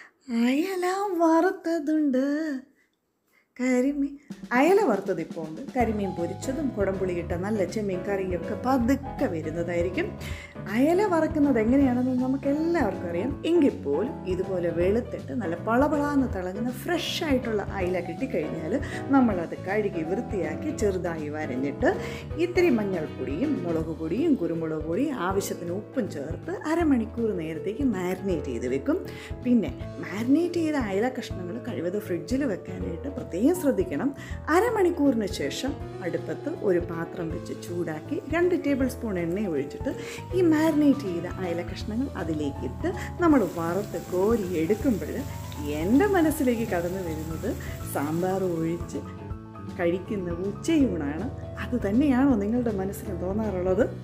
അയല വറുത്തതുണ്ട് കരിമീൻ അയല വറുത്തത് ഇപ്പോൾ ഉണ്ട് കരിമീൻ പൊരിച്ചതും കുടംപുളിയിട്ട നല്ല ചെമ്മീൻ കറിയൊക്കെ പതുക്കെ വരുന്നതായിരിക്കും അയല വറക്കുന്നത് എങ്ങനെയാണെന്ന് നമുക്ക് എല്ലാവർക്കും അറിയാം എങ്കിൽ പോലും ഇതുപോലെ വെളുത്തിട്ട് നല്ല പളപളാന്ന് തിളങ്ങുന്ന ഫ്രഷ് ആയിട്ടുള്ള അയല കിട്ടിക്കഴിഞ്ഞാൽ നമ്മളത് കഴുകി വൃത്തിയാക്കി ചെറുതായി വരഞ്ഞിട്ട് ഇത്തിരി മഞ്ഞൾപ്പൊടിയും മുളക് പൊടിയും കുരുമുളക് പൊടിയും ആവശ്യത്തിന് ഉപ്പും ചേർത്ത് അരമണിക്കൂർ നേരത്തേക്ക് മാരിനേറ്റ് ചെയ്ത് വെക്കും പിന്നെ മാരിനേറ്റ് ചെയ്ത അയല കഷ്ണങ്ങൾ കഴിവത് ഫ്രിഡ്ജിൽ വെക്കാനായിട്ട് പ്രത്യേകം ശ്രദ്ധിക്കണം അരമണിക്കൂറിന് ശേഷം അടുപ്പത്ത് ഒരു പാത്രം വെച്ച് ചൂടാക്കി രണ്ട് ടേബിൾ സ്പൂൺ എണ്ണ ഒഴിച്ചിട്ട് ഈ മാരിനേറ്റ് ചെയ്ത അയല കഷ്ണങ്ങൾ അതിലേക്കിട്ട് നമ്മൾ വറുത്ത് കോരി എടുക്കുമ്പോൾ എൻ്റെ മനസ്സിലേക്ക് കടന്നു വരുന്നത് സാമ്പാർ ഒഴിച്ച് കഴിക്കുന്ന ഉച്ചയൂണാണ് അത് തന്നെയാണോ നിങ്ങളുടെ മനസ്സിന് തോന്നാറുള്ളത്